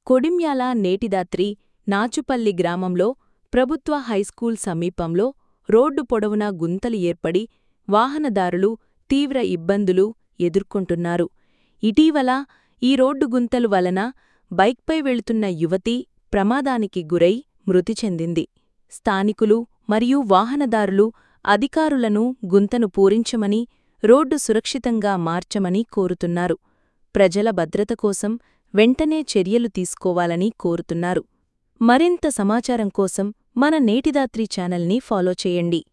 కొడిమ్యాల నేటిదాత్రి నాచుపల్లి గ్రామంలో ప్రభుత్వ హైస్కూల్ సమీపంలో రోడ్డు పొడవునా గుంతలు ఏర్పడి వాహనదారులు తీవ్ర ఇబ్బందులు ఎదుర్కొంటున్నారు ఇటీవల ఈ రోడ్డు గుంతలు వలన బైక్పై వెళుతున్న యువతి ప్రమాదానికి గురై మృతి చెందింది స్థానికులు మరియు వాహనదారులు అధికారులను గుంతను పూరించమని రోడ్డు సురక్షితంగా మార్చమని కోరుతున్నారు ప్రజల భద్రత కోసం వెంటనే చర్యలు తీసుకోవాలని కోరుతున్నారు మరింత సమాచారం కోసం మన నేటిదాత్రి ఛానల్ని ఫాలో చేయండి